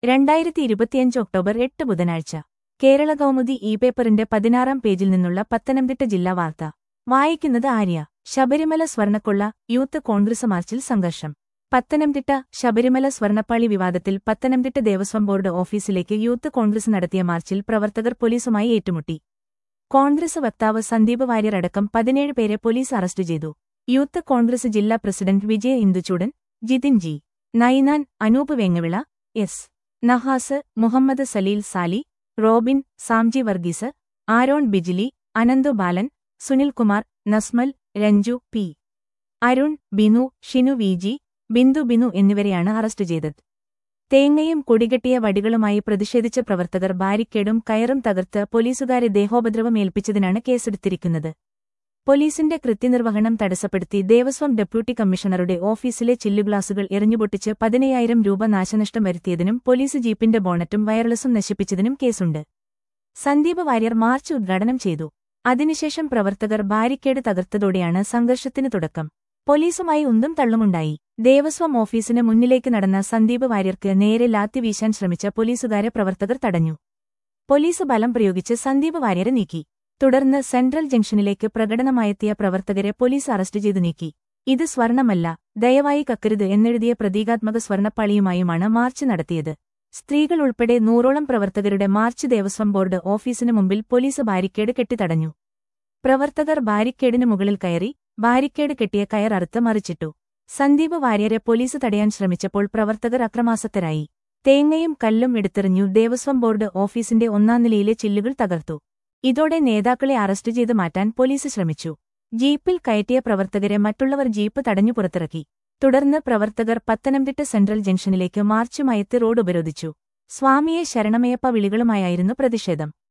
രണ്ടായിരത്തി ഇരുപത്തിയഞ്ച് ഒക്ടോബർ എട്ട് ബുധനാഴ്ച കേരള കൗമുദി ഇ പേപ്പറിന്റെ പതിനാറാം പേജിൽ നിന്നുള്ള പത്തനംതിട്ട ജില്ലാ വാർത്ത വായിക്കുന്നത് ആര്യ ശബരിമല സ്വർണക്കൊള്ള യൂത്ത് കോൺഗ്രസ് മാർച്ചിൽ സംഘർഷം പത്തനംതിട്ട ശബരിമല സ്വർണപ്പാളി വിവാദത്തിൽ പത്തനംതിട്ട ദേവസ്വം ബോർഡ് ഓഫീസിലേക്ക് യൂത്ത് കോൺഗ്രസ് നടത്തിയ മാർച്ചിൽ പ്രവർത്തകർ പോലീസുമായി ഏറ്റുമുട്ടി കോൺഗ്രസ് വക്താവ് സന്ദീപ് വാര്യർ അടക്കം പതിനേഴ് പേരെ പോലീസ് അറസ്റ്റ് ചെയ്തു യൂത്ത് കോൺഗ്രസ് ജില്ലാ president Vijaya Induchoodan Jithin G Nainan Anoop Vengavila S Nahas Muhammad Saleel Sali Robin Samji Varghese Aaron Bijili Ananthu Balan Sunilkumar Nasmal Ranju P Arun Binu Shinu V G Bindu Binu എന്നിവരെയാണ് അറസ്റ്റ് ചെയ്തത് തേങ്ങയും കൊടികെട്ടിയ വടികളുമായി പ്രതിഷേധിച്ച പ്രവർത്തകർ ബാരിക്കേഡും കയറും തകർത്ത് പോലീസുകാരെ ദേഹോപദ്രവം ഏൽപ്പിച്ചതിനാണ് കേസെടുത്തിരിക്കുന്നത് പോലീസിന്റെ കൃത്യനിർവഹണം തടസ്സപ്പെടുത്തി ദേവസ്വം ഡെപ്യൂട്ടി കമ്മീഷണറുടെ ഓഫീസിലെ ചില്ലുഗ്ലാസുകൾ എറിഞ്ഞുപൊട്ടിച്ച് പതിനയ്യായിരം രൂപ നാശനഷ്ടം വരുത്തിയതിനും പോലീസ് ജീപ്പിന്റെ ബോണറ്റും വയർലെസും നശിപ്പിച്ചതിനും കേസുണ്ട് സന്ദീപ് വാര്യർ മാർച്ച് ഉദ്ഘാടനം ചെയ്തു അതിനുശേഷം പ്രവർത്തകർ ബാരിക്കേഡ് തകർത്തതോടെയാണ് സംഘർഷത്തിന് തുടക്കം പോലീസുമായി ഉന്തും തള്ളുമുണ്ടായി ദേവസ്വം ഓഫീസിന് മുന്നിലേക്ക് നടന്ന സന്ദീപ് വാര്യർക്ക് നേരെ ലാത്തി വീശാൻ ശ്രമിച്ച പോലീസുകാരെ പ്രവർത്തകർ തടഞ്ഞു പോലീസ് ബലം പ്രയോഗിച്ച് സന്ദീപ് വാര്യരെ നീക്കി തുടർന്ന് സെൻട്രൽ ജംഗ്ഷനിലേക്ക് പ്രകടനമായെത്തിയ പ്രവർത്തകരെ പോലീസ് അറസ്റ്റ് ചെയ്തു നീക്കി ഇത് സ്വർണമല്ല ദയവായി കക്കരുത് എന്നെഴുതിയ പ്രതീകാത്മക സ്വർണപ്പാളിയുമായുമാണ് മാർച്ച് നടത്തിയത് സ്ത്രീകൾ ഉൾപ്പെടെ നൂറോളം പ്രവർത്തകരുടെ മാർച്ച് ദേവസ്വം ബോർഡ് ഓഫീസിനു മുമ്പിൽ പോലീസ് ബാരിക്കേഡ് കെട്ടിത്തടഞ്ഞു പ്രവർത്തകർ ബാരിക്കേഡിന് മുകളിൽ കയറി ബാരിക്കേഡ് കെട്ടിയ കയർ അറുത്ത് മറിച്ചിട്ടു സന്ദീപ് വാര്യരെ പോലീസ് തടയാൻ ശ്രമിച്ചപ്പോൾ പ്രവർത്തകർ അക്രമാസക്തരായി തേങ്ങയും കല്ലും എടുത്തെറിഞ്ഞു ദേവസ്വം ബോർഡ് ഓഫീസിന്റെ ഒന്നാം നിലയിലെ ചില്ലുകൾ തകർത്തു ഇതോടെ നേതാക്കളെ അറസ്റ്റ് ചെയ്ത് മാറ്റാൻ പോലീസ് ശ്രമിച്ചു ജീപ്പിൽ കയറ്റിയ പ്രവർത്തകരെ മറ്റുള്ളവർ ജീപ്പ് തടഞ്ഞു പുറത്തിറക്കി തുടർന്ന് പ്രവർത്തകർ പത്തനംതിട്ട സെൻട്രൽ ജംഗ്ഷനിലേക്ക് മാർച്ചുമയത്ത് റോഡ് ഉപരോധിച്ചു സ്വാമിയെ ശരണമയപ്പ വിളികളുമായായിരുന്നു പ്രതിഷേധം